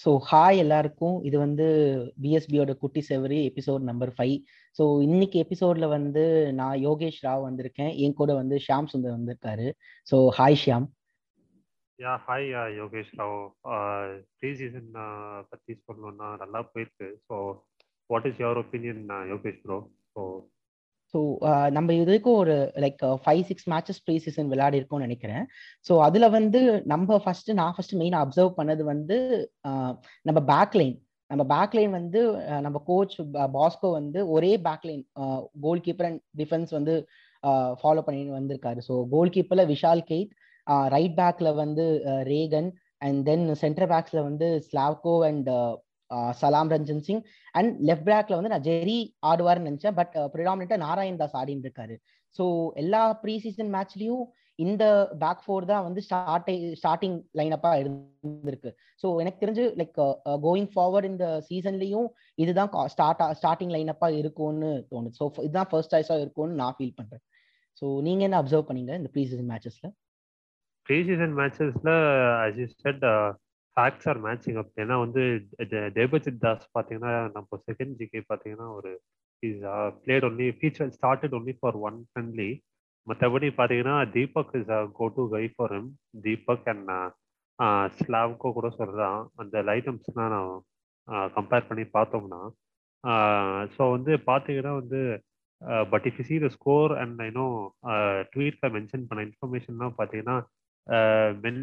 So hi எல்லாருக்கும் இது வந்து பிஎஸ்பியோட குட்டி செவரி எபிசோட் நம்பர் ஃபைவ் ஸோ இன்னைக்கு எபிசோட்ல வந்து நான் யோகேஷ் ராவ் வந்திருக்கேன் என் கூட வந்து ஷியாம் சுந்தர் வந்திருக்காரு so hi Shyam yeah hi Yogesh Rao preseason பற்றி சொல்லணும்னா நல்லா போயிருக்கு so what is your opinion Yogesh bro so so நம்ம இது வரைக்கும் ஒரு like five six matches preseason விளையாடி இருக்கோம்னு நினைக்கிறேன் ஸோ அதில் வந்து நம்ம ஃபர்ஸ்ட் நான் ஃபர்ஸ்ட் மெயினாக அப்சர்வ் பண்ணது வந்து நம்ம பேக் லைன் நம்ம பேக் லைன் வந்து நம்ம கோச் பாஸ்கோ வந்து ஒரே back line goalkeeper and defence வந்து ஃபாலோ பண்ணி வந்திருக்காரு ஸோ கோல் கீப்பரில் விஷால் கெய்ட் ரைட் பேக்ல வந்து ரேகன் அண்ட் தென் சென்டர் பேக்ஸ்ல வந்து ஸ்லாவ்கோ அண்ட் சலாம் ரஞ்சன் சிங் அண்ட் லெஃப்ட் பேக்ல வந்து நான் ஜெரி ஆடுவார்னு நினைச்சேன் பட் ப்ரிடாமினா நாராயண் தாஸ் ஆடின்னு இருக்காரு ஸோ எல்லா ப்ரீ சீசன் மேட்ச்லயும் இந்த பேக் ஃபோர் தான் வந்து ஸ்டார்ட் ஸ்டார்டிங் லைனப்பா இருந்திருக்கு ஸோ எனக்கு தெரிஞ்சு லைக் கோயிங் ஃபார்வர்ட் இந்த சீசன்லயும் இதுதான் ஸ்டார்ட் ஸ்டார்டிங் லைனப்பா இருக்கும்னு தோணுது ஸோ இதுதான் ஃபர்ஸ்ட் சாய்ஸா இருக்கும்னு நான் ஃபீல் பண்றேன் ஸோ நீங்க என்ன அப்சர்வ் பண்ணீங்க இந்த ப்ரீ சீசன் மேட்சஸ்ல ப்ரீ சீசன் மேட்சஸ்ல as you said facts are matching up ஏன்னா வந்து தேபஜித் தாஸ் பார்த்தீங்கன்னா நம்ம செகண்ட் ஜிகே பார்த்தீங்கன்னா ஒரு is played only feature started only for one friendly மற்றபடி பார்த்தீங்கன்னா Deepak is a go to guy for him Deepak and Slavko கூட சொல்கிறான் அந்த ஐட்டம்ஸ்லாம் நான் கம்பேர் பண்ணி பார்த்தோம்னா ஸோ வந்து பார்த்தீங்கன்னா வந்து but if you see the score and I know ட்வீட்ல மென்ஷன் பண்ண இன்ஃபர்மேஷன்லாம் பார்த்தீங்கன்னா மெல்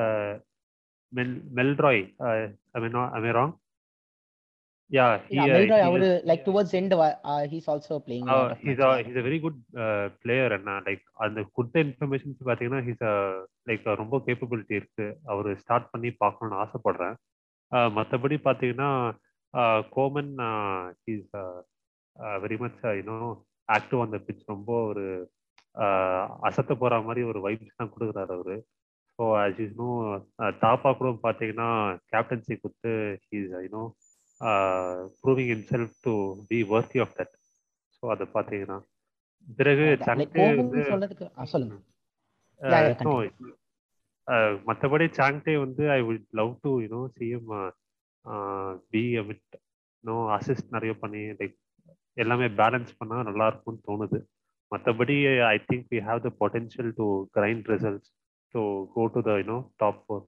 மெல் மெல்ராய் ஐ மீன் ஐ மீன் ராங் யா அவரு like towards end he's also playing he's he's a very good player அண்ணா லைக் அந்த கொடுத்த இன்ஃபர்மேஷன்ஸ் பாத்தீங்கன்னா ஹீஸ் லைக் ரொம்ப கேப்பபிலிட்டி இருக்கு அவர் ஸ்டார்ட் பண்ணி பார்க்கணும்னு ஆசைப்படுறேன் மற்றபடி பார்த்தீங்கன்னா Koman he's very much you know active அந்த பிச் ரொம்ப ஒரு அசத்த போற மாதிரி ஒரு வைப்ஸ் தான் கொடுக்குறாரு அவரு ஸோ ஆஸ் யூஸ் நோ தாப்பா கூட பார்த்தீங்கன்னா கேப்டன்சி கொடுத்து he's you know proving in self to be worthy of that so அதை பார்த்தீங்கன்னா பிறகு மற்றபடி சாங்டே வந்து I would love to you know see him be with no assist நிறைய பண்ணி லைக் எல்லாமே பேலன்ஸ் பண்ணால் நல்லா இருக்கும்னு தோணுது மற்றபடி I think we have the potential to grind results to go to the you know top four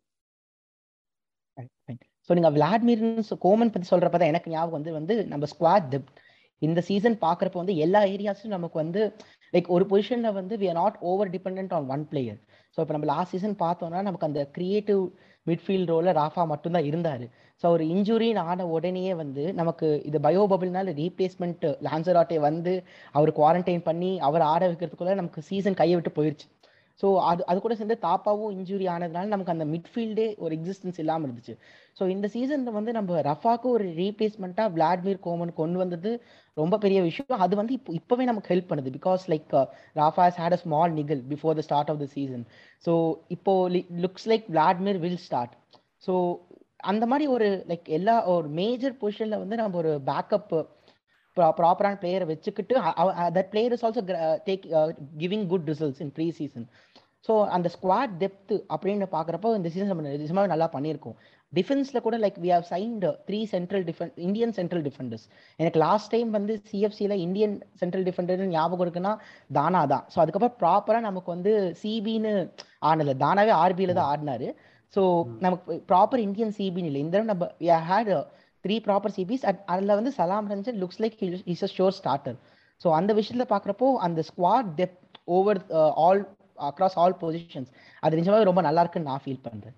so நீங்கள் விளாட்மிர் கோமன் பற்றி சொல்கிறப்ப தான் எனக்கு ஞாபகம் வந்து வந்து நம்ம ஸ்குவாட் டெப்த் இந்த சீசன் பார்க்குறப்ப வந்து எல்லா ஏரியாஸும் நமக்கு வந்து லைக் ஒரு பொசிஷனில் வந்து we are not over depend on one player so இப்போ நம்ம லாஸ்ட் சீசன் பார்த்தோம்னா நமக்கு அந்த கிரியேட்டிவ் மிட்ஃபீல்ட் ரோலில் ராஃபா மட்டும்தான் இருந்தார் ஸோ ஒரு இன்ஜுரின்னு ஆன உடனேயே வந்து நமக்கு இது பயோ பபிள்னால ரீப்ளேஸ்மெண்ட் லான்சராட்டே வந்து அவர் குவாரண்டைன் பண்ணி அவர் ஆட வைக்கிறதுக்குள்ள நமக்கு சீசன் கையை விட்டு போயிடுச்சு ஸோ அது அது கூட சேர்ந்து தாப்பாவும் இன்ஜுரி ஆனதுனால நமக்கு அந்த மிட்ஃபீல்டே ஒரு எக்ஸிஸ்டன்ஸ் இல்லாமல் இருந்துச்சு ஸோ இந்த சீசனில் வந்து நம்ம ரஃபாக்கு ஒரு ரீப்ளேஸ்மெண்ட்டாக விளாட்மிர் கோமன் கொண்டு வந்தது ரொம்ப பெரிய விஷயம் அது வந்து இப்போ இப்போவே நமக்கு ஹெல்ப் பண்ணுது because like Rafa has had a small niggle before the start of the season so இப்போ looks like Vladimir will start so அந்த மாதிரி ஒரு லைக் எல்லா ஒரு மேஜர் பொசிஷனில் வந்து நம்ம ஒரு பேக்கப் ப்ராப்பரான பிளேயரை வச்சுக்கிட்டு that player is also take giving good results in preseason so அந்த ஸ்குவாட் டெப்த் அப்படின்னு பார்க்குறப்போ இந்த சீசன் நம்ம நிஜமாவே நல்லா பண்ணியிருக்கோம் டிஃபென்ஸில் கூட like we have signed three central defence Indian central defenders எனக்கு லாஸ்ட் டைம் வந்து சிஎஃப்சியில் இந்தியன் சென்ட்ரல் டிஃபெண்டர்னு ஞாபகம் இருக்குன்னா தானா தான் ஸோ அதுக்கப்புறம் ப்ராப்பராக நமக்கு வந்து சிபின்னு ஆனல தானாவே ஆர்பியில் தான் ஆடினாரு ஸோ நமக்கு ப்ராப்பர் இந்தியன் சிபின்னு இல்லை இந்த நம்ம ஹேட் த்ரீ ப்ராப்பர் சிபிஸ் அதில் வந்து Salam Ranjan looks like is a sure starter so அந்த விஷயத்தில் பார்க்குறப்போ அந்த squad depth overall across all positions அது நிஜமாவே ரொம்ப நல்லா இருக்குன்னு நான் ஃபீல் பண்ணுறேன்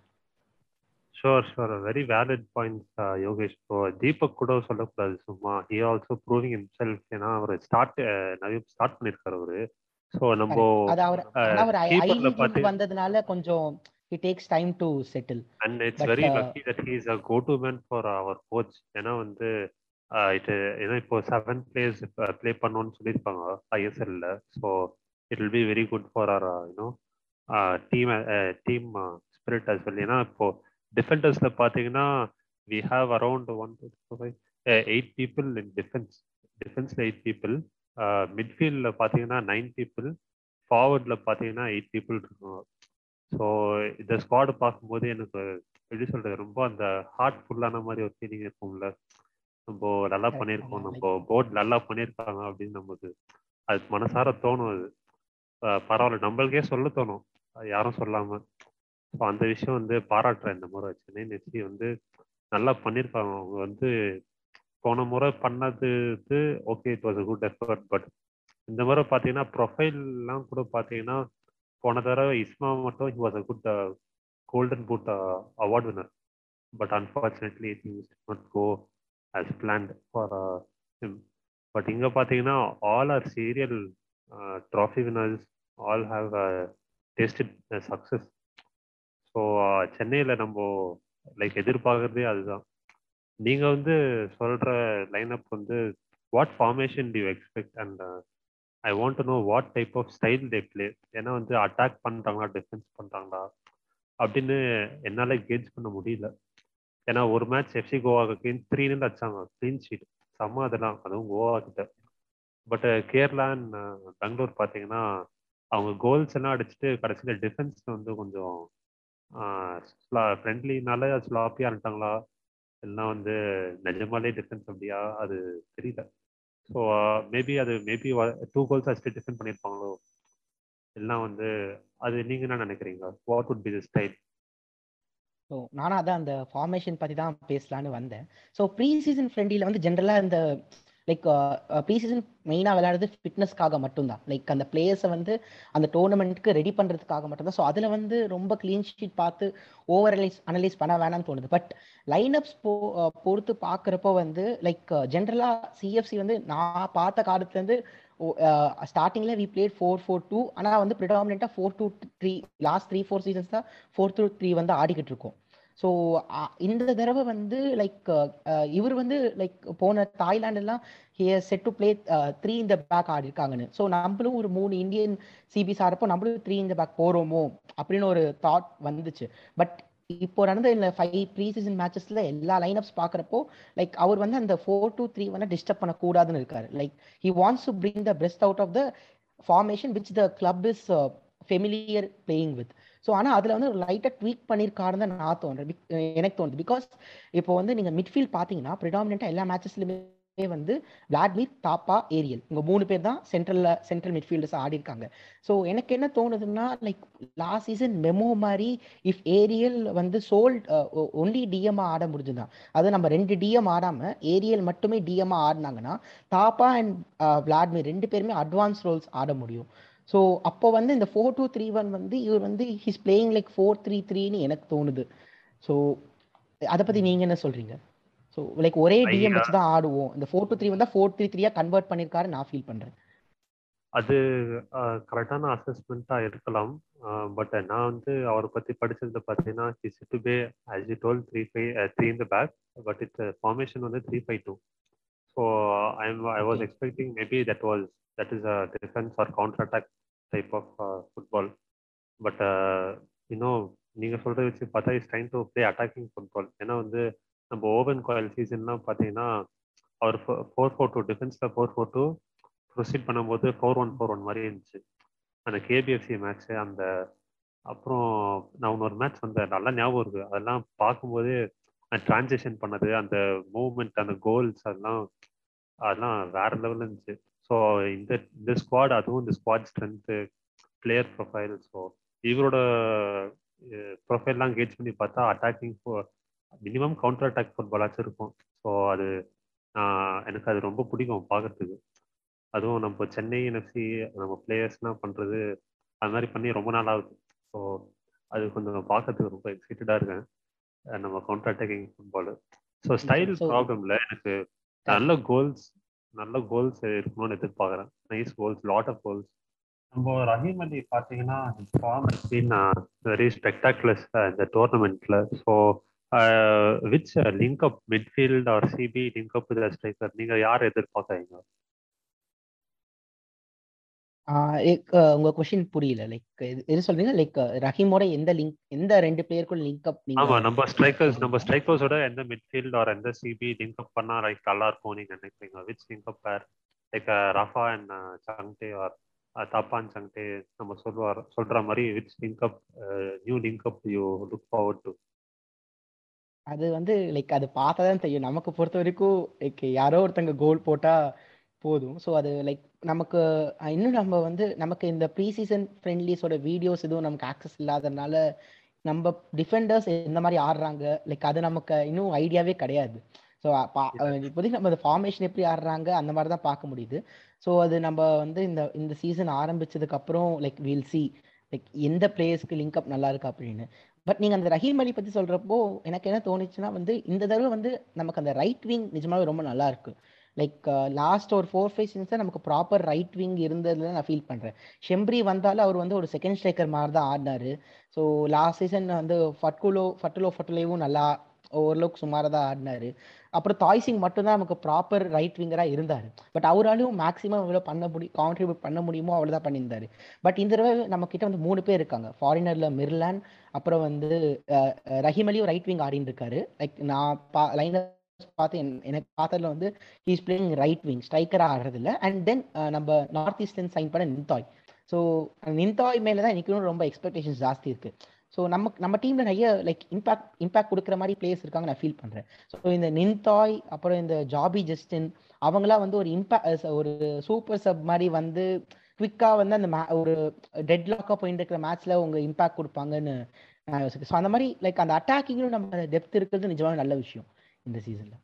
sure sure very valid points Yogesh இப்போ தீபக் கூட சொல்லக்கூடாது சும்மா he also proving in self ஏன்னா அவர் ஸ்டார்ட் நிறைய ஸ்டார்ட் பண்ணியிருக்காரு அவரு ஸோ நம்ம அது அவர் அவர் ஐடி வந்ததுனால கொஞ்சம் he takes time to settle and it's but, very uh, lucky that he is a go to man for our coach ஏன்னா வந்து இது ஏன்னா இப்போ செவன் பிளேயர்ஸ் ப்ளே பண்ணோம்னு சொல்லியிருப்பாங்க ஐஎஸ்எல்ல so it will be very good for our you know team team spirit as well ஏன்னா இப்போ டிஃபெண்டர்ஸ்ல பார்த்தீங்கன்னா we have around one two five eight people in defence டிஃபென்ஸ்ல எயிட் பீப்புள் மிட்ஃபீல்டில் பார்த்தீங்கன்னா நைன் பீப்புள் ஃபார்வர்டில் பார்த்தீங்கன்னா எயிட் பீப்புள் இருக்கும் ஸோ இந்த ஸ்குவாடு பார்க்கும்போது எனக்கு எப்படி சொல்றது ரொம்ப அந்த ஹார்ட் ஃபுல்லான மாதிரி ஒரு ஃபீலிங் இருக்கும்ல நம்ம நல்லா Correct, பண்ணியிருக்கோம் ஆமா, நம்ம போர்ட் நல்லா பண்ணியிருக்காங்க அப்படின்னு நமக்கு அது மனசார தோணும் அது அஹ் பரவாயில்ல நம்மளுக்கே சொல்ல தோணும் அது யாரும் சொல்லாம ஸோ அந்த விஷயம் வந்து பாராட்டுறேன் இந்த முறை சென்னை எஃப்சி வந்து நல்லா பண்ணியிருக்காங்க அவங்க வந்து போன முறை பண்ணது okay it was a good effort but இந்த முறை பார்த்தீங்கன்னா ப்ரொஃபைல்லாம் கூட பார்த்தீங்கன்னா போன தடவை இஸ்மா மட்டும் he was a good golden boot award winner but unfortunately things not go as planned for uh, him. But இங்க பார்த்தீங்கன்னா all are serial uh, trophy winners, all have uh, tasted the success. So சென்னையில் நம்ம like எதிர்பார்க்கறதே அதுதான் நீங்க வந்து சொல்ற lineup வந்து what formation do you expect and I want to know what type of style they play ஏன்னா வந்து அட்டாக் பண்றாங்களா டிஃபென்ஸ் பண்றாங்களா அப்படின்னு என்னால கேஜ் பண்ண முடியல ஏன்னா ஒரு மேட்ச் எஃப்சி கோவாக்கு த்ரீ நின்று அடிச்சாங்க க்ளீன் ஷீட் செம்ம அதெல்லாம் அதுவும் கோவா கிட்ட but Kerala and, uh, Bangalore பார்த்தீங்கன்னா அவங்க கோல்ஸ் எல்லாம் அடிச்சுட்டு கடைசியில் டிஃபென்ஸ் வந்து கொஞ்சம் ஃப்ரெண்ட்லினால ஸ்லாப்பியாக இருந்துட்டாங்களா எல்லாம் வந்து நிஜமாலே டிஃபென்ஸ் அப்படியா அது தெரியல ஸோ மேபி அது மேபி டூ கோல்ஸ் அடிச்சுட்டு டிஃபெண்ட் பண்ணியிருப்பாங்களோ எல்லாம் வந்து அது நீங்க என்ன நினைக்கிறீங்க what would be the style so நானும் அதான் அந்த ஃபார்மேஷன் பற்றி தான் பேசலான்னு வந்தேன் ஸோ ப்ரீ சீசன் ஃப்ரெண்டில் வந்து ஜென்ரலாக இந்த லைக் ப்ரீ சீசன் மெயினாக விளையாடுறது ஃபிட்னஸ்க்காக மட்டும்தான் லைக் அந்த பிளேயர்ஸை வந்து அந்த டோர்னமெண்ட்டுக்கு ரெடி பண்ணுறதுக்காக மட்டும்தான் ஸோ அதில் வந்து ரொம்ப க்ளீன் ஷீட் பார்த்து ஓவர் அனலைஸ் அனலைஸ் பண்ண வேணாம்னு தோணுது பட் லைனப்ஸ் போ அஹ் பொறுத்து பார்க்குறப்போ வந்து லைக் ஜென்ரலாக சிஎஃப்சி வந்து நான் பார்த்த காலத்துலேருந்து ஸ்டார்டிங்கில் we played four four two ஆனால் வந்து ப்ரிடாமினெண்ட்டாக four two three last three four seasons தான் ஃபோர் டூ த்ரீ வந்து ஆடிக்கிட்டு இருக்கோம் ஸோ இந்த தடவை வந்து லைக் இவர் வந்து லைக் போன தாய்லாந்து எல்லாம் செட் டு பிளே த்ரீ இந்த பேக் ஆடி இருக்காங்கன்னு ஸோ நம்மளும் ஒரு மூணு இந்தியன் சிபிஸ் ஆடுறப்போ நம்மளும் த்ரீ இந்த பேக் போறோமோ அப்படின்னு ஒரு தாட் வந்துச்சு பட் இப்போ நடந்த இந்த ஃபைவ் ப்ரீ சீசன் மேட்சஸ்ல எல்லா லைனப்ஸ் பார்க்குறப்போ லைக் அவர் வந்து அந்த ஃபோர் டூ த்ரீ வந்து டிஸ்டர்ப் பண்ணக்கூடாதுன்னு இருக்காரு like he wants to bring the best out of the formation which the club is familiar playing with so ஆனால் அதில் வந்து ஒரு லைட்டாக ட்வீக் பண்ணியிருக்காருன்னு தான் நான் தோன்றேன் Bec- எனக்கு தோணுது பிகாஸ் இப்போ வந்து நீங்கள் மிட்ஃபீல்ட் பார்த்தீங்கன்னா ப்ரிடாமினெண்ட்டாக எல்லா மேட்சஸ்லையுமே வந்து விளாட்மீர் தாப்பா ஏரியல் இவங்க மூணு பேர் தான் சென்ட்ரல்ல சென்ட்ரல் மிட்ஃபீல்டர்ஸ் ஆடி இருக்காங்க ஸோ எனக்கு என்ன தோணுதுன்னா லைக் லாஸ்ட் சீசன் மெமோ மாதிரி இஃப் ஏரியல் வந்து சோல்ட் ஒன்லி டிஎம் ஆட முடிஞ்சுதான் அது நம்ம ரெண்டு டிஎம் ஆடாம ஏரியல் மட்டுமே டிஎம் ஆடினாங்கன்னா தாப்பா அண்ட் விளாட்மீர் ரெண்டு பேருமே அட்வான்ஸ் ரோல்ஸ் ஆட முடியும் ஸோ அப்போ வந்து இந்த ஃபோர் டூ த்ரீ ஒன் வந்து இவர் வந்து his playing like four three த்ரீன்னு எனக்கு தோணுது ஸோ அதை பத்தி நீங்க என்ன சொல்றீங்க ஸோ லைக் ஒரே டிஎம் ஐயா. வச்சு தான் ஆடுவோம் இந்த ஃபோர் டூ த்ரீ வந்தா ஃபோர் த்ரீ த்ரீயா கன்வெர்ட் பண்ணிருக்காரு நான் ஃபீல் பண்றேன் அது கரெக்டான அசஸ்மெண்ட்டா இருக்கலாம் பட் நான் வந்து அவரை பத்தி படிச்சதுல பார்த்தீங்கன்னா setup as you told three five three இந்த பேக் பட் இட்ஸ் ஃபார்மேஷன் வந்து three five two so I I was Okay. Expecting maybe that was that is a defence or counter attack type of football but இன்னும் நீங்க சொல்றத வச்சு பார்த்தா is trying to play attacking football ஏன்னா வந்து நம்ம Owen Coyle சீசன்லாம் பார்த்தீங்கன்னா அவர் ஃபோர் ஃபோர் டூ டிஃபென்ஸ்ல ஃபோர் ஃபோர் டூ ப்ரொசீட் பண்ணும்போது ஃபோர் ஒன் ஃபோர் ஒன் மாதிரி இருந்துச்சு அந்த கேபிஎஃப்சி மேட்ச் அந்த அப்புறம் நான் இன்னொரு மேட்ச் வந்து நல்லா ஞாபகம் இருக்கு அதெல்லாம் பார்க்கும்போது டிரான்சேஷன் பண்ணது அந்த மூவ்மெண்ட் அந்த கோல்ஸ் அதெல்லாம் அதெல்லாம் வேற லெவலில் இருந்துச்சு ஸோ இந்த இந்த ஸ்குவாட் அதுவும் இந்த squad strength player profile so இவரோட ப்ரொஃபைல்லாம் கேட்ச் பண்ணி பார்த்தா அட்டாக்கிங் மினிமம் கவுண்டர் அட்டாக் ஃபுட்பாலாச்சும் இருக்கும் ஸோ அது ஆஹ் எனக்கு அது ரொம்ப பிடிக்கும் பார்க்கறதுக்கு அதுவும் நம்ம சென்னை என்எஃப்சி நம்ம பிளேயர்ஸ்லாம் பண்ணுறது அது மாதிரி பண்ணி ரொம்ப நாள் ஆகுது ஸோ அது கொஞ்சம் பார்க்கறதுக்கு ரொம்ப எக்ஸைட்டடாக இருக்கேன் அஹ் நம்ம counter attacking football so style So- ப்ராப்ளம்ல எனக்கு நல்ல கோல்ஸ் நல்ல கோல்ஸ் இருக்கணும்னு எதிர்பார்க்குறேன் nice goals lot of goals நம்ம ரஹீம் அலி பார்த்தீங்கன்னா ஃபார்ம் பீன் வெரி ஸ்பெக்டாகுலர்ஸ் இந்த டோர்னமெண்ட்ல so which link up midfield or CB link up with striker நீங்க யார் எதிர்பார்க்குறீங்க ஆஹ் எக்- அஹ் உங்க கொஸ்டின் புரியல லைக் எது சொல்றீங்க லைக் ரஹீமோட எந்த லிங்க் எந்த ரெண்டு பிளேயருக்கும் லிங்க் அப் ஆமா நீங்க நம்ம ஸ்ட்ரைக்கர்ஸ் நம்ம ஸ்ட்ரைக்கர்ஸோட எந்த மிட்ஃபீல்ட் ஆர் எந்த சிபி லிங்க் அப் பண்ணா லைக் நல்லா இருக்கும் நீங்க நினைக்கிறீங்க which link up pair like Rafa and Chhangte or Thapa Chhangte நம்ம சொல்லுவார் சொல்ற மாதிரி which link up new link up you look forward to அது வந்து லைக் அது பார்த்தா தான் தெரியும் நமக்கு பொறுத்த வரைக்கும் லைக் யாரோ ஒருத்தங்க கோல் போட்டா போதும் ஸோ அது லைக் நமக்கு அஹ், இன்னும் நம்ம வந்து நமக்கு இந்த ப்ரீ சீசன் ஃப்ரெண்ட்லிஸோட வீடியோஸ் எதுவும் நமக்கு ஆக்சஸ் இல்லாதனால நம்ம டிஃபெண்டர்ஸ் எந்த மாதிரி ஆடுறாங்க லைக் அது நமக்கு இன்னும் ஐடியாவே கிடையாது ஸோ இப்போதைக்கு நம்ம ஃபார்மேஷன் எப்படி ஆடுறாங்க அந்த மாதிரி தான் பார்க்க முடியுது ஸோ அது நம்ம வந்து இந்த இந்த சீசன் ஆரம்பிச்சதுக்கு அப்புறம் லைக் வில் சி லைக் எந்த பிளேயர்ஸ்க்கு லிங்க் அப் நல்லா இருக்கு அப்படின்னு பட் நீங்க அந்த ரஹீம் அலி பத்தி சொல்றப்போ எனக்கு என்ன தோணுச்சுன்னா வந்து இந்த தடவை வந்து நமக்கு அந்த ரைட் விங் நிஜமாவே ரொம்ப நல்லா இருக்கு லைக் லாஸ்ட் ஒரு ஃபோர் ஃபைவ் சீசன்ஸ் நமக்கு ப்ராப்பர் ரைட் விங் இருந்ததுல நான் ஃபீல் பண்றேன் ஷெம்ப்ரி வந்தாலும் அவர் வந்து ஒரு செகண்ட் ஸ்ட்ரைக்கர் மாதிரி தான் ஆடினாரு ஸோ லாஸ்ட் சீசன் வந்து ஃபட்குலோ ஃபட்டுலோ ஃபட்டுலேவும் நல்லா ஓரளவுக்கு சுமாராக தான் ஆடினாரு அப்புறம் தாய் சிங் மட்டும்தான் நமக்கு ப்ராப்பர் ரைட் விங்கராக இருந்தார் பட் அவராலையும் மேக்ஸிமம் எவ்வளோ பண்ண முடியும் கான்ட்ரிபியூட் பண்ண முடியுமோ அவ்வளோ தான் பண்ணியிருந்தாரு பட் இந்த தடவை நம்ம கிட்ட வந்து மூணு பேர் இருக்காங்க ஃபாரினர்ல மிர்லான் அப்புறம் வந்து அஹ், அஹ், ரஹீம் அலியும் ரைட் விங் ஆடின்னு இருக்காரு லைக் நான் பா லைன் பார்த்து என்- எனக்கு பார்த்ததுல வந்து ஹீஸ் பிளேயிங் ரைட் விங் ஸ்ட்ரைக்கராக ஆடுறது இல்லை அண்ட் தென் நம்ம நார்த் ஈஸ்டர்ன் சைன் பண்ண நிந்தாய் ஸோ நிந்தாய் மேலே தான் எனக்கு இன்னும் ரொம்ப எக்ஸ்பெக்டேஷன்ஸ் ஜாஸ்தி இருக்கு ஸோ நம்ம நம்ம டீம்ல நிறைய லைக் இம்பாக்ட் இம்பாக்ட் கொடுக்குற மாதிரி பிளேயர்ஸ் இருக்காங்க நான் ஃபீல் பண்றேன் ஸோ இந்த நிந்தாய் அப்புறம் இந்த ஜாபி ஜஸ்டின் அவங்களாம் வந்து ஒரு இம்பாக்ட் ஒரு சூப்பர் சப் மாதிரி வந்து குவிக்கா வந்து அந்த ma- ஒரு டெட் லாக்கா போயிட்டு இருக்கிற மேட்ச்ல உங்க இம்பாக்ட் கொடுப்பாங்கன்னு நான் யோசிக்கிறேன் ஸோ அந்த மாதிரி லைக் அந்த அட்டாக்கிங்லும் நம்ம டெப்த் இருக்கிறது நிஜமான நல்ல விஷயம் இந்த சீசன்ல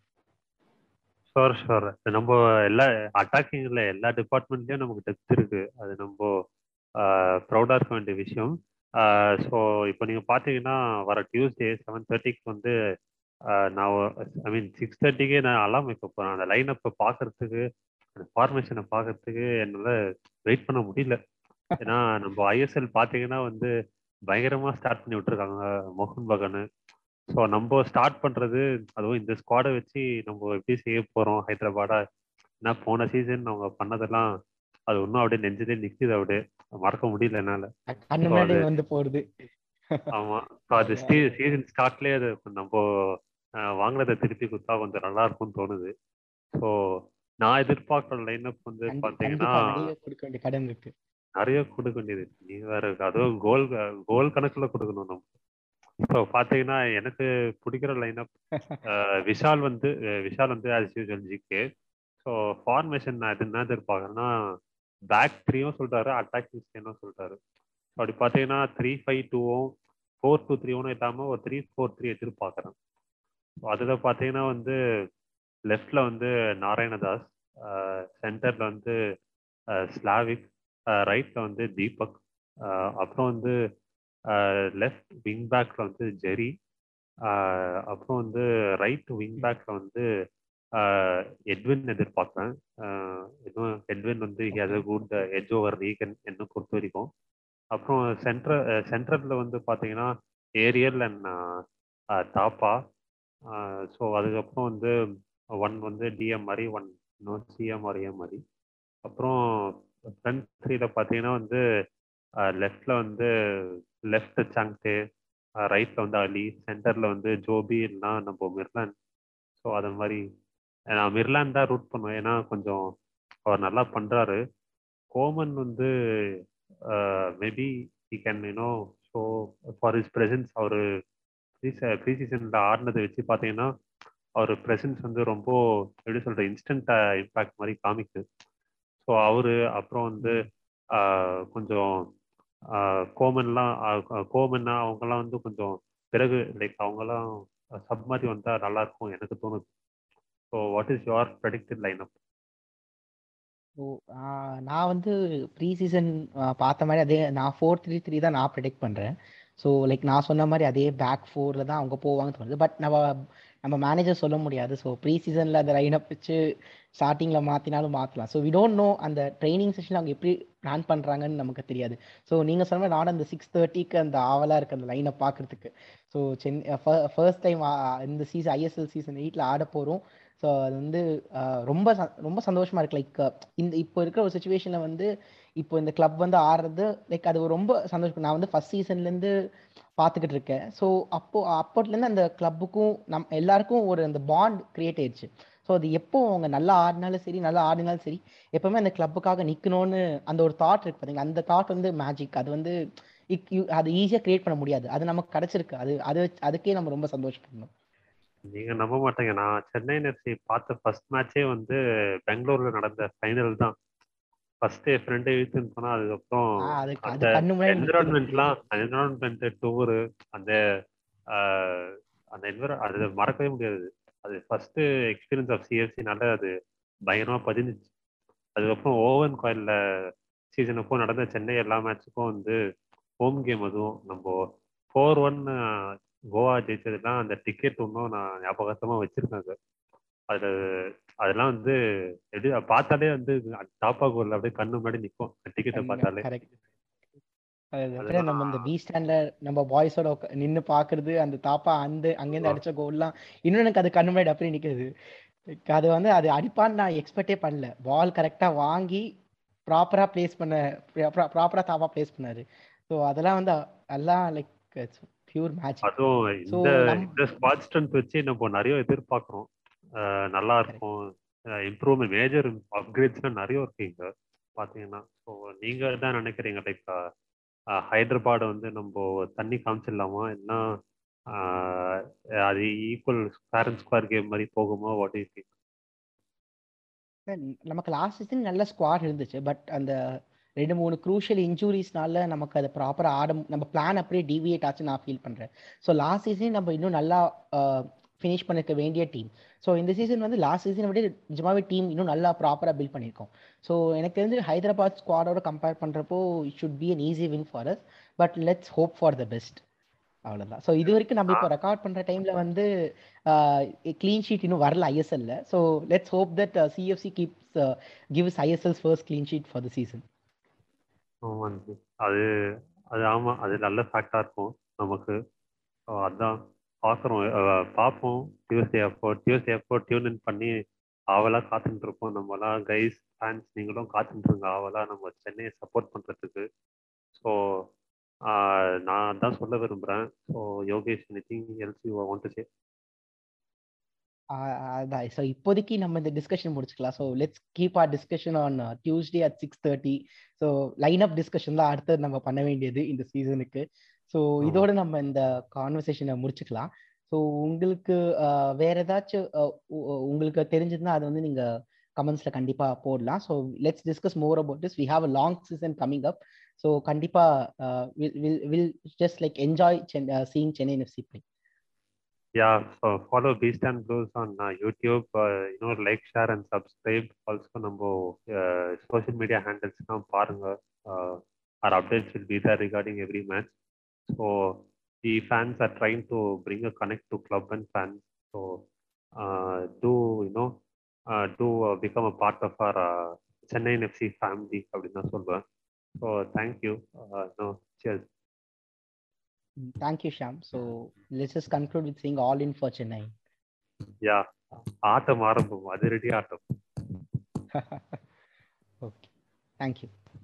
ஷோர் ஷோர் நம்ம எல்லா அட்டாக்கிங்ல எல்லா டிபார்ட்மெண்ட்லயும் நமக்கு டெப்த் இருக்கு அது நம்ம ப்ரௌடா இருக்க வேண்டிய விஷயம் ஸோ இப்போ நீங்க பாத்தீங்கன்னா வர டியூஸ்டே செவன் தேர்ட்டிக்கு வந்து ஆஹ் நான் ஐ மீன் சிக்ஸ் தேர்ட்டிக்கே நான் அலாம் வைக்க போறேன் அந்த லைன் அப்பை பார்க்கறதுக்கு அந்த ஃபார்மேஷனை பார்க்கறதுக்கு என்னால வெயிட் பண்ண முடியல ஏன்னா நம்ம ஐஎஸ்எல் பாத்தீங்கன்னா வந்து பயங்கரமா ஸ்டார்ட் பண்ணி விட்டுருக்காங்க மோகன் பகானு ஸோ நம்ம ஸ்டார்ட் பண்றது அதுவும் இந்த ஸ்குவாடை வச்சு நம்ம எப்படி செய்ய போறோம் ஹைதராபாடா ஏன்னா போன சீசன் அவங்க பண்ணதெல்லாம் அது இன்னும் அப்படியே நெஞ்சதே நிக்குது அப்படியே மறக்க முடியல என்னால கண்ணு So முன்னாடி அது- வந்து போறது ஆமா So அது சீசன் ஸ்டார்ட்லயே அது நம்ம அஹ், வாங்குனதை திருப்பி கொடுத்தா கொஞ்சம் நல்லா இருக்கும்னு தோணுது ஸோ நான் எதிர்பார்க்குற லைனப் வந்து கண்டி- பாத்தீங்கன்னா கண்டிப்பா நிறைய கொடுக்க வேண்டிய கடன் இருக்கு நிறைய கொடுக்க வேண்டியது இருக்கு. நீ வேற இருக்கு அதுவும் கோல் கோல் கணக்குல கொடுக்கணும் நம்ம இப்போ பாத்தீங்கன்னா எனக்கு பிடிக்கிற லைனப் விஷால் வந்து அஹ் விஷால் வந்து as usual GK so formation நான் எது என்ன எதிர்பார்க்கறேன்னா பேக் த்ரீயும் சொல்லிட்டாரு அட்டாக்கிங் ஸ்டேனும் சொல்லிட்டாரு ஸோ அப்படி பார்த்தீங்கன்னா த்ரீ ஃபைவ் டூவும் ஃபோர் டூ த்ரீவும் இல்லாமல் ஒரு த்ரீ ஃபோர் த்ரீ எதிர்பார்க்குறேன் ஸோ அதில் பார்த்தீங்கன்னா வந்து லெஃப்டில் வந்து நாராயணதாஸ் சென்டரில் வந்து ஸ்லாவிக் ரைட்டில் வந்து தீபக் அஹ் அப்புறம் வந்து லெஃப்ட் விங் பேக்கில் வந்து ஜெரி அஹ் அப்புறம் வந்து ரைட் விங் பேக்கில் வந்து ஆஹ் எட்வின் எதிர்பார்க்குறேன் எதுவும் எட்வின் வந்து has a good edge over Reagan என்ன பொறுத்த வரைக்கும் அப்புறம் சென்ட்ரல் சென்ட்ரலில் வந்து பார்த்தீங்கன்னா ஏரியல் அண்ட் தாப்பா ஸோ அதுக்கப்புறம் வந்து ஒன் வந்து டிஎம் மாதிரி ஒன் இன்னொரு சிஎம் ஆர் ஏ மாதிரி அப்புறம் ஃப்ரண்ட் த்ரீல பார்த்தீங்கன்னா வந்து லெஃப்டில் வந்து லெஃப்ட் சங்கு ரைட்டில் வந்து அலி சென்டரில் வந்து ஜோபி இல்லைன்னா நம்ம மிர்லான் ஸோ அது மாதிரி நான் மிர்லான் தான் ரூட் பண்ணுவேன் ஏன்னா கொஞ்சம் அவர் நல்லா பண்ணுறாரு கோமன் வந்து maybe he can you know show for his presence அவர் ப்ரீ சீசனில் ஆடினதை வச்சு பார்த்தீங்கன்னா அவர் ப்ரெசன்ஸ் வந்து ரொம்ப எப்படி சொல்கிற இன்ஸ்டன்ட் இம்பேக்ட் மாதிரி காமிக்குது ஸோ அவரு அப்புறம் வந்து ஆஹ் கொஞ்சம் ஆஹ் கோமன்லாம் ஆஹ் கோமன்னா அவங்கெல்லாம் வந்து கொஞ்சம் பிறகு லைக் அவங்கெல்லாம் சப் மாதிரி வந்தால் நல்லா இருக்கும் எனக்கு தோணுது so what is your predicted line up ஓ நான் வந்து ப்ரீ சீசன் பார்த்த மாதிரி அதே நான் ஃபோர் த்ரீ த்ரீ தான் நான் ப்ரெடிக்ட் பண்ணுறேன் ஸோ லைக் நான் சொன்ன மாதிரி அதே பேக் ஃபோரில் தான் அவங்க போவாங்கன்னு தோணுது பட் நம்ம நம்ம மேனேஜர் சொல்ல முடியாது ஸோ ப்ரீ சீசனில் அந்த லைனப் வச்சு ஸ்டார்டிங்கில் மாற்றினாலும் மாற்றலாம் ஸோ வி டோன்ட் நோ அந்த ட்ரைனிங் செஷன் அவங்க எப்படி பிளான் பண்ணுறாங்கன்னு நமக்கு தெரியாது ஸோ நீங்கள் சொன்ன மாதிரி நானும் அந்த சிக்ஸ் தேர்ட்டிக்கு அந்த ஆவலாக இருக்குது அந்த லைனை பார்க்குறதுக்கு ஸோ சென்னை ஃபர்ஸ்ட் டைம் இந்த சீசன் ஐஎஸ்எல் சீசன் எயிட்டில் ஆட போகிறோம் ஸோ அது வந்து ரொம்ப ரொம்ப சந்தோஷமா இருக்கு லைக் இந்த இப்போ இருக்கிற ஒரு சுச்சுவேஷனில் வந்து இப்போ இந்த கிளப் வந்து ஆடுறது லைக் அது ரொம்ப சந்தோஷம் நான் வந்து ஃபர்ஸ்ட் சீசன்லேருந்து பார்த்துக்கிட்டு இருக்கேன் ஸோ அப்போ அப்போட்லேருந்து அந்த கிளப்புக்கும் நம் எல்லாருக்கும் ஒரு அந்த பாண்ட் கிரியேட் ஆயிடுச்சு ஸோ அது எப்போ அவங்க நல்லா ஆடினாலும் சரி நல்லா ஆடினாலும் சரி எப்பவுமே அந்த கிளப்புக்காக நிற்கணும்னு அந்த ஒரு தாட் இருக்கு பார்த்தீங்களா அந்த தாட் வந்து மேஜிக் அது வந்து அது ஈஸியாக கிரியேட் பண்ண முடியாது அது நமக்கு கிடைச்சிருக்கு அது அது அதுக்கே நம்ம ரொம்ப சந்தோஷப்படணும் நீங்க நம்ப மாட்டீங்க நான் சென்னை எஃப்சி பார்த்த ஃபர்ஸ்ட் மேட்சே வந்து பெங்களூர்ல நடந்த ஃபைனல் தான் ஃபர்ஸ்ட் என் ஃப்ரெண்டு இழுத்துன்னு போனா அதுக்கப்புறம் ஆ, அது அது அந்த கண்ணு முன்னாடி நிக்குது. என்விரான்மெண்ட்லாம் என்விரான்மெண்ட் டூரு அந்த ஆஹ், அந்த என்விரா அது மறக்கவே முடியாது அது ஃபர்ஸ்ட் எக்ஸ்பீரியன்ஸ் ஆஃப் சிஎஃப்சினால அது பயங்கரமா பதிஞ்சிச்சு அதுக்கப்புறம் ஓவன் கோயில்ல சீசன் அப்போ நடந்த சென்னை எல்லா மேட்சுக்கும் வந்து ஹோம் கேம் அதுவும் நம்ம ஃபோர் ஒன் கோவா ஜெயிச்சதுலாம் அந்த டிக்கெட் இன்னும் நான் ஞாபகத்தமா வச்சிருக்கேன் அது அது அதெல்லாம் வந்து எப்படி பார்த்தாலே வந்து டாப்பா கோல்ல அப்படியே கண்ணு முன்னாடி நிற்கும் டிக்கெட்டை பார்த்தாலே கரெக்ட் அப்படியே அதெல்லாம் நம்ம இந்த பி ஸ்டாண்ட்ல நம்ம பாய்ஸோட நின்னு பாக்குறது அந்த தாப்பா அந்த அங்கேருந்து ஆமா. அடிச்ச கோல்லாம் இன்னும் எனக்கு அது கண்ணு முன்னாடி அப்படியே நிக்குது Like அது வந்து அது அடிப்பான்னு நான் எக்ஸ்பெக்டே பண்ணல பால் கரெக்டா வாங்கி ப்ராப்பரா பிளேஸ் பண்ண ப்ராப்பரா தாப்பா பிளேஸ் பண்ணாரு ஸோ அதெல்லாம் வந்து எல்லாம் லைக் பியூர் மேட்ச் அதுவும் So, இந்த நம்- இந்த ஸ்குவாட் ஸ்ட்ரென்த் வச்சு நம்ம நிறைய எதிர்பார்க்குறோம் அஹ் நல்லா இருக்கும் இம்ப்ரூவ்மெண்ட் மேஜர் அப்கிரேட்ஸ்லாம் நிறைய இருக்கு இங்க பாத்தீங்கன்னா ஸோ நீங்க தான் நினைக்கிறீங்க லைக் ஹைதராபாத் வந்து நம்ம தண்ணி காமிச்சிடலாமா என்ன ஆஹ் அது ஈக்குவல் பேரண்ட் ஸ்கொயர் கேம் மாதிரி போகுமா வாட் யூ திங்க் நமக்கு லாஸ்ட் சீசன் நல்ல ஸ்குவாட் இருந்துச்சு பட் அந்த ரெண்டு மூணு க்ரூஷியல் இன்ஜூரிஸ்னால நமக்கு அதை ப்ராப்பராக ஆட மு- நம்ம பிளான் அப்படியே டிவியேட் ஆச்சு நான் ஃபீல் பண்ணுறேன் ஸோ லாஸ்ட் சீசன் நம்ம இன்னும் நல்லா ஃபினிஷ் பண்ணிருக்க வேண்டிய டீம் ஸோ இந்த சீசன் வந்து லாஸ்ட் சீசனை விட நிஜமாவே டீம் இன்னும் நல்லா ப்ராப்பராக பில்ட் பண்ணியிருக்கோம் ஸோ எனக்கு தெரிஞ்சு ஹைதராபாத் ஸ்குவாடோட கம்பேர் பண்ணுறப்போ it should be an easy win for us but let's hope for the best அவ்வளோதான் ஸோ இது வரைக்கும் நம்ம இப்போ ரெக்கார்ட் பண்ணுற டைமில் வந்து க்ளீன் ஷீட் இன்னும் வரல ஐஎஸ்எல்ல so let's hope that CFC keeps gives ISL's first clean sheet for the season ஆமாங்க அது அது ஆமா அது நல்ல ஃபேக்டா இருக்கும் நமக்கு So, அதான் பார்க்குறோம் பார்ப்போம் டியூஸ்டே அப்போ டியூஸ்டே அப்போ டியூன் இன் பண்ணி ஆவலா காத்துட்டு இருப்போம் நம்மலாம் கைஸ் ஃபேன்ஸ் நீங்களும் காத்துட்டு இருங்க ஆவலா நம்ம சென்னையை சப்போர்ட் பண்றதுக்கு ஸோ நான் தான் சொல்ல விரும்புறேன் so Yogesh anything else you want to say அதான் ஸோ இப்போதைக்கு நம்ம இந்த டிஸ்கஷன் முடிச்சுக்கலாம் so let's keep our discussion on Tuesday at six thirty so line up discussion தான் அடுத்தது நம்ம பண்ண வேண்டியது இந்த சீசனுக்கு ஸோ ஆமா. இதோட நம்ம இந்த கான்வர்சேஷனை முடிச்சுக்கலாம் ஸோ உங்களுக்கு uh, வேற ஏதாச்சும் uh, உ- உ- உங்களுக்கு தெரிஞ்சதுன்னா அது வந்து நீங்க கமெண்ட்ஸ்ல கண்டிப்பா போடலாம் so let's discuss more about this we have a long season coming up so கண்டிப்பா will will just like enjoy seeing Chennai FC play Yeah, so follow Beast and Blues on uh, YouTube. Uh, you know, like, share, and subscribe. Also, நம்ம uh, social media handles எல்லாம் பாருங்க. Uh, our updates will be there regarding every match. So the fans are trying to bring a connect to club and fans. So uh, do you know uh, do uh, become a part of our uh, Chennai FC family அப்படின்னு தான் சொல்லுவேன். So thank you. Uh, no, cheers. Thank you, Sham. So let's just conclude with saying all in for Chennai. Yeah, ஆட்டம் ஆரம்பம் அதிரடி ஆட்டம் okay. Thank you.